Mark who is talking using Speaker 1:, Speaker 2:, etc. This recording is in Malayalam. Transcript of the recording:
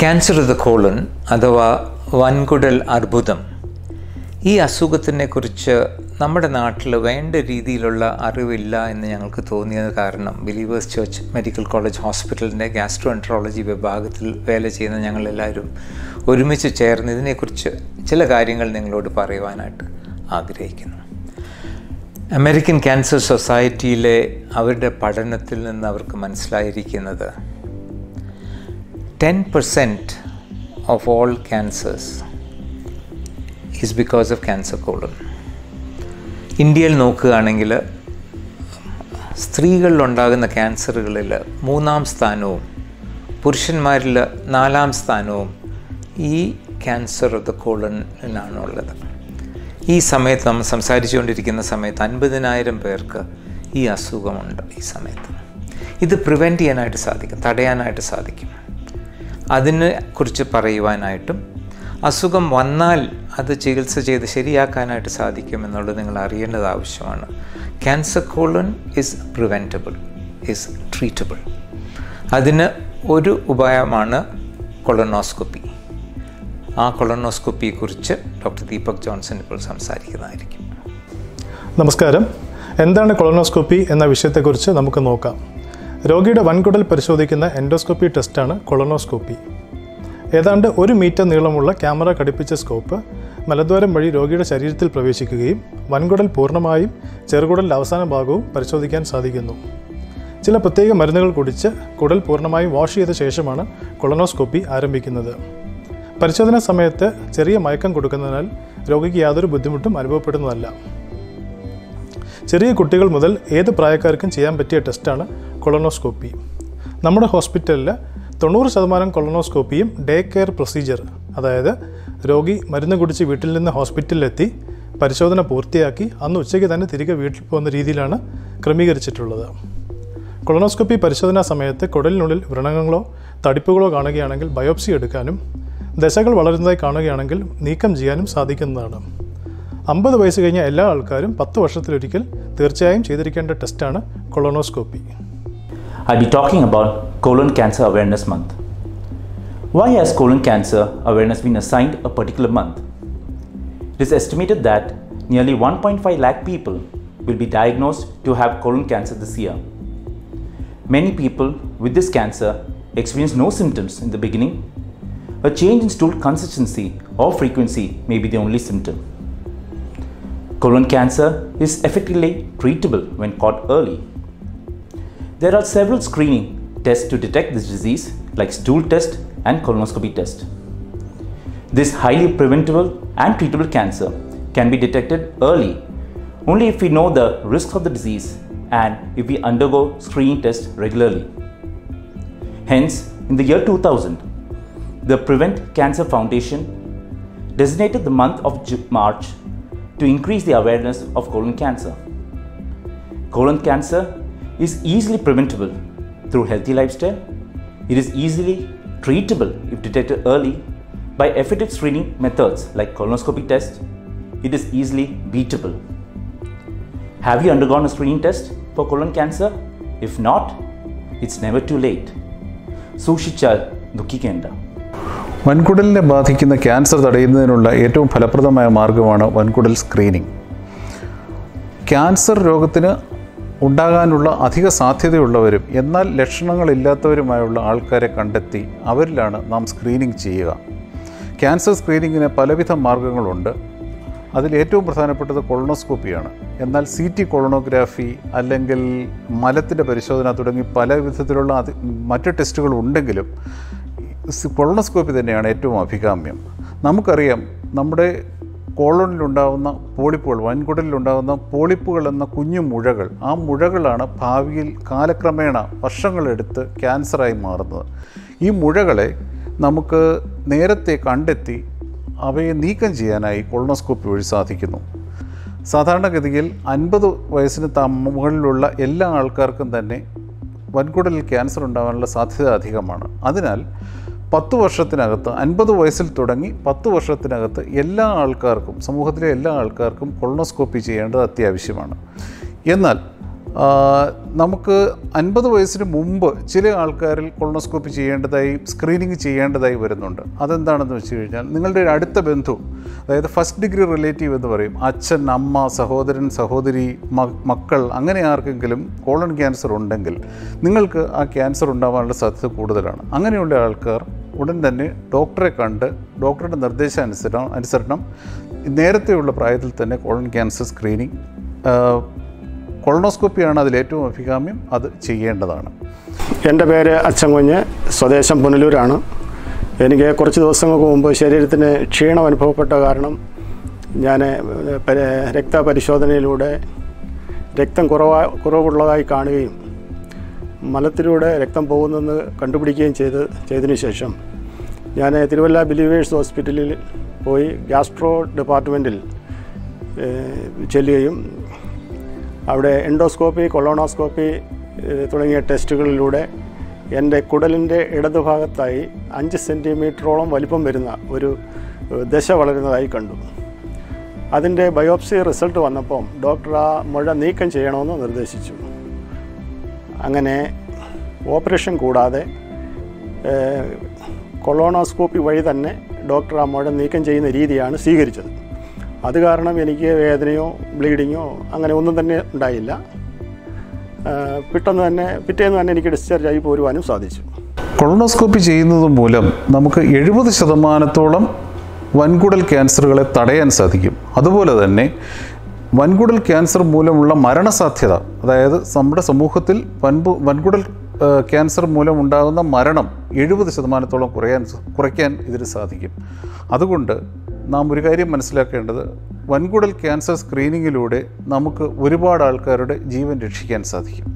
Speaker 1: ക്യാൻസർ ഓഫ് ദ കോളൻ അഥവാ വൻകുടൽ അർബുദം ഈ അസുഖത്തിനെ കുറിച്ച് നമ്മുടെ നാട്ടിൽ വേണ്ട രീതിയിലുള്ള അറിവില്ല എന്ന് ഞങ്ങൾക്ക് തോന്നിയത് കാരണം ബിലീവേഴ്സ് ചർച്ച് മെഡിക്കൽ കോളേജ് ഹോസ്പിറ്റലിൻ്റെ ഗ്യാസ്ട്രോ എൻട്രോളജി വിഭാഗത്തിൽ വേല ചെയ്യുന്ന ഞങ്ങളെല്ലാവരും ഒരുമിച്ച് ചേർന്ന് ഇതിനെക്കുറിച്ച് ചില കാര്യങ്ങൾ നിങ്ങളോട് പറയുവാനായിട്ട് ആഗ്രഹിക്കുന്നു അമേരിക്കൻ ക്യാൻസർ സൊസൈറ്റിയിലെ അവരുടെ പഠനത്തിൽ നിന്ന് അവർക്ക് മനസ്സിലായിരിക്കുന്നത് ten percent of all cancers is because of cancer colon ഇന്ത്യയിൽ നോക്കുകയാണെങ്കിൽ സ്ത്രീകളിലുണ്ടാകുന്ന ക്യാൻസറുകളിൽ മൂന്നാം സ്ഥാനവും പുരുഷന്മാരിൽ നാലാം സ്ഥാനവും ഈ ക്യാൻസർ ഓഫ് ദ കോളനിലാണുള്ളത് ഈ സമയത്ത് നമ്മൾ സംസാരിച്ചുകൊണ്ടിരിക്കുന്ന സമയത്ത് അൻപതിനായിരം പേർക്ക് ഈ അസുഖമുണ്ട് ഈ സമയത്ത് ഇത് പ്രിവെൻറ്റ് ചെയ്യാനായിട്ട് സാധിക്കും തടയാനായിട്ട് സാധിക്കും അതിനെ കുറിച്ച് പറയുവാനായിട്ടും അസുഖം വന്നാൽ അത് ചികിത്സ ചെയ്ത് ശരിയാക്കാനായിട്ട് സാധിക്കുമെന്നുള്ളത് നിങ്ങൾ അറിയേണ്ടത് ആവശ്യമാണ് cancer colon is preventable is treatable അതിന് ഒരു ഉപായമാണ് കൊളനോസ്കോപ്പി ആ കൊളനോസ്കോപ്പിയെക്കുറിച്ച് ഡോക്ടർ ദീപക് ജോൺസൺ ഇപ്പോൾ സംസാരിക്കുന്നതായിരിക്കും
Speaker 2: നമസ്കാരം എന്താണ് കൊളനോസ്കോപ്പി എന്ന വിഷയത്തെക്കുറിച്ച് നമുക്ക് നോക്കാം രോഗിയുടെ വൻകുടൽ പരിശോധിക്കുന്ന എൻഡോസ്കോപ്പി ടെസ്റ്റാണ് കൊളനോസ്കോപ്പി ഏതാണ്ട് ഒരു മീറ്റർ നീളമുള്ള ക്യാമറ ഘടിപ്പിച്ച സ്കോപ്പ് മലദ്വാരം വഴി രോഗിയുടെ ശരീരത്തിൽ പ്രവേശിക്കുകയും വൻകുടൽ പൂർണ്ണമായും ചെറുകുടലിൻ്റെ അവസാന ഭാഗവും പരിശോധിക്കാൻ സാധിക്കുന്നു ചില പ്രത്യേക മരുന്നുകൾ കുടിച്ച് കുടൽ പൂർണ്ണമായും വാഷ് ചെയ്ത ശേഷമാണ് കൊളനോസ്കോപ്പി ആരംഭിക്കുന്നത് പരിശോധനാ സമയത്ത് ചെറിയ മയക്കം കൊടുക്കുന്നതിനാൽ രോഗിക്ക് യാതൊരു ബുദ്ധിമുട്ടും അനുഭവപ്പെടുന്നതല്ല ചെറിയ കുട്ടികൾ മുതൽ ഏത് പ്രായക്കാർക്കും ചെയ്യാൻ പറ്റിയ ടെസ്റ്റാണ് കൊളനോസ്കോപ്പി നമ്മുടെ ഹോസ്പിറ്റലിൽ തൊണ്ണൂറ് ശതമാനം കൊളനോസ്കോപ്പിയും ഡേ കെയർ പ്രൊസീജിയർ അതായത് രോഗി മരുന്ന് കുടിച്ച് വീട്ടിൽ നിന്ന് ഹോസ്പിറ്റലിലെത്തി പരിശോധന പൂർത്തിയാക്കി അന്ന് ഉച്ചയ്ക്ക് തന്നെ തിരികെ വീട്ടിൽ പോകുന്ന രീതിയിലാണ് ക്രമീകരിച്ചിട്ടുള്ളത് കൊളനോസ്കോപ്പി പരിശോധനാ സമയത്ത് കുടലിനുള്ളിൽ വ്രണങ്ങളോ തടിപ്പുകളോ കാണുകയാണെങ്കിൽ ബയോപ്സി എടുക്കാനും ദശകൾ വളരുന്നതായി കാണുകയാണെങ്കിൽ നീക്കം ചെയ്യാനും സാധിക്കുന്നതാണ് അമ്പത് വയസ്സ് കഴിഞ്ഞ എല്ലാ ആൾക്കാരും പത്ത് വർഷത്തിലൊരിക്കൽ തീർച്ചയായും ചെയ്തിരിക്കേണ്ട ടെസ്റ്റാണ് colonoscopy
Speaker 3: I'll be talking about Colon Cancer Awareness Month. Why has colon cancer awareness been assigned a particular month? It is estimated that nearly 1.5 lakh people will be diagnosed to have colon cancer this year. Many people with this cancer experience no symptoms in the beginning. A change in stool consistency or frequency may be the only symptom. Colon cancer is effectively treatable when caught early. There are several screening tests to detect this disease, like stool test and colonoscopy test. This highly preventable and treatable cancer can be detected early only if we know the risks of the disease and if we undergo screening tests regularly. Hence, in the year 2000, the Prevent Cancer Foundation designated the month of Ju- March to increase the awareness of colon cancer. Colon cancer is easily preventable through healthy lifestyle. It is easily treatable if detected early by effective screening methods like colonoscopy test. It is easily beatable. Have you undergone a screening test for colon cancer? If not, it's never too late. സൂക്ഷിച്ചാൽ ദുഃഖിക്കേണ്ട
Speaker 4: വൻകുടലിനെ ബാധിക്കുന്ന ക്യാൻസർ തടയുന്നതിനുള്ള ഏറ്റവും ഫലപ്രദമായ മാർഗമാണ് വൻകുടൽ സ്ക്രീനിംഗ് ക്യാൻസർ രോഗത്തിന് ഉണ്ടാകാനുള്ള അധിക സാധ്യതയുള്ളവരും എന്നാൽ ലക്ഷണങ്ങളില്ലാത്തവരുമായുള്ള ആൾക്കാരെ കണ്ടെത്തി അവരിലാണ് നാം സ്ക്രീനിംഗ് ചെയ്യുക ക്യാൻസർ സ്ക്രീനിങ്ങിന് പലവിധ മാർഗങ്ങളുണ്ട് അതിൽ ഏറ്റവും പ്രധാനപ്പെട്ടത് കൊളോണോസ്കോപ്പിയാണ് എന്നാൽ സി ടി കൊളോണോഗ്രാഫി അല്ലെങ്കിൽ മലത്തിൻ്റെ പരിശോധന തുടങ്ങി പല വിധത്തിലുള്ള അതി മറ്റ് ടെസ്റ്റുകൾ ഉണ്ടെങ്കിലും കൊളോണോസ്കോപ്പി തന്നെയാണ് ഏറ്റവും അഭികാമ്യം നമുക്കറിയാം നമ്മുടെ കോളനിലുണ്ടാകുന്ന പോളിപ്പുകൾ വൻകുടലിലുണ്ടാകുന്ന പോളിപ്പുകൾ എന്ന കുഞ്ഞു മുഴകൾ ആ മുഴകളാണ് ഭാവിയിൽ കാലക്രമേണ വർഷങ്ങളെടുത്ത് ക്യാൻസറായി മാറുന്നത് ഈ മുഴകളെ നമുക്ക് നേരത്തെ കണ്ടെത്തി അവയെ നീക്കം ചെയ്യാനായി കൊളോണോസ്കോപ്പി വഴി സാധിക്കുന്നു സാധാരണഗതിയിൽ അൻപത് വയസ്സിന് ത മുകളിലുള്ള എല്ലാ ആൾക്കാർക്കും തന്നെ വൻകുടലിൽ ക്യാൻസർ ഉണ്ടാകാനുള്ള സാധ്യത അധികമാണ് അതിനാൽ പത്ത് വർഷത്തിനകത്ത് അൻപത് വയസ്സിൽ തുടങ്ങി പത്ത് വർഷത്തിനകത്ത് എല്ലാ ആൾക്കാർക്കും സമൂഹത്തിലെ എല്ലാ ആൾക്കാർക്കും കൊളോണോസ്കോപ്പി ചെയ്യേണ്ടത് അത്യാവശ്യമാണ് എന്നാൽ ആ, നമുക്ക് അൻപത് വയസ്സിന് മുമ്പ് ചില ആൾക്കാരിൽ കൊളോണോസ്കോപ്പി ചെയ്യേണ്ടതായി സ്ക്രീനിങ് ചെയ്യേണ്ടതായി വരുന്നുണ്ട് അതെന്താണെന്ന് വെച്ച് കഴിഞ്ഞാൽ നിങ്ങളുടെ ഒരു അടുത്ത ബന്ധു അതായത് ഫസ്റ്റ് ഡിഗ്രി റിലേറ്റീവ് എന്ന് പറയും അച്ഛൻ അമ്മ സഹോദരൻ സഹോദരി മ- മക്കൾ അങ്ങനെ ആർക്കെങ്കിലും കോളൺ ക്യാൻസർ ഉണ്ടെങ്കിൽ നിങ്ങൾക്ക് ആ ക്യാൻസർ ഉണ്ടാവാനുള്ള സാധ്യത കൂടുതലാണ് അങ്ങനെയുള്ള ആൾക്കാർ ഉടൻ തന്നെ ഡോക്ടറെ കണ്ട് ഡോക്ടറുടെ നിർദ്ദേശാനുസരണം അനുസരണം നേരത്തെയുള്ള പ്രായത്തിൽ തന്നെ കോളൺ ക്യാൻസർ സ്ക്രീനിങ് കൊളോണോസ്കോപ്പിയാണ് അതിൽ ഏറ്റവും അഭികാമ്യം അത് ചെയ്യേണ്ടതാണ്
Speaker 5: എൻ്റെ പേര് അച്ചൻകുഞ്ഞ് സ്വദേശം പുനലൂരാണ് എനിക്ക് കുറച്ച് ദിവസങ്ങൾക്ക് മുമ്പ് ശരീരത്തിന് ക്ഷീണം അനുഭവപ്പെട്ട കാരണം ഞാൻ പരി- രക്തപരിശോധനയിലൂടെ രക്തം കുറവാ കുറവുള്ളതായി കാണുകയും മലത്തിലൂടെ രക്തം പോകുന്നെന്ന് കണ്ടുപിടിക്കുകയും ചെയ്ത് ചെയ്തതിനു ശേഷം ഞാൻ തിരുവല്ല ബിലീവേഴ്സ് ഹോസ്പിറ്റലിൽ പോയി ഗ്യാസ്ട്രോ ഡിപ്പാർട്ട്മെൻറ്റിൽ ഏഹ്, ചെല്ലുകയും അവിടെ എൻഡോസ്കോപ്പി കൊളോണോസ്കോപ്പി ഏഹ്, തുടങ്ങിയ ടെസ്റ്റുകളിലൂടെ എൻ്റെ കുടലിൻ്റെ ഇടതുഭാഗത്തായി അഞ്ച് സെൻറ്റിമീറ്ററോളം വലിപ്പം വരുന്ന ഒരു ഏഹ്, ദശ വളരുന്നതായി കണ്ടു അതിൻ്റെ ബയോപ്സി റിസൾട്ട് വന്നപ്പോൾ ഡോക്ടർ ആ മുഴ നീക്കം ചെയ്യണമെന്ന് നിർദ്ദേശിച്ചു അങ്ങനെ ഓപ്പറേഷൻ കൂടാതെ ഏഹ്, കൊളോണോസ്കോപ്പി വഴി തന്നെ ഡോക്ടർ ആ മുഴ നീക്കം ചെയ്യുന്ന രീതിയാണ് സ്വീകരിച്ചത് അത് കാരണം എനിക്ക് വേദനയോ ബ്ലീഡിങ്ങോ അങ്ങനെ ഒന്നും തന്നെ ഉണ്ടായില്ല ഏഹ്, പെട്ടെന്ന് തന്നെ പിറ്റേന്ന് തന്നെ എനിക്ക് ഡിസ്ചാർജ് ആയി പോരുവാനും സാധിച്ചു
Speaker 4: കൊളോണോസ്കോപ്പി ചെയ്യുന്നത് മൂലം നമുക്ക് എഴുപത് ശതമാനത്തോളം വൻകുടൽ ക്യാൻസറുകളെ തടയാൻ സാധിക്കും അതുപോലെ തന്നെ വൻകുടൽ ക്യാൻസർ മൂലമുള്ള മരണസാധ്യത അതായത് നമ്മുടെ സമൂഹത്തിൽ വൻപു വൻകുടൽ ആ, ക്യാൻസർ മൂലം ഉണ്ടാകുന്ന മരണം എഴുപത് ശതമാനത്തോളം കുറയാൻ കുറയ്ക്കാൻ ഇതിന് സാധിക്കും അതുകൊണ്ട് നാം ഒരു കാര്യം മനസ്സിലാക്കേണ്ടത് വൻകുടൽ ക്യാൻസർ സ്ക്രീനിങ്ങിലൂടെ നമുക്ക് ഒരുപാട് ആൾക്കാരുടെ ജീവൻ രക്ഷിക്കാൻ സാധിക്കും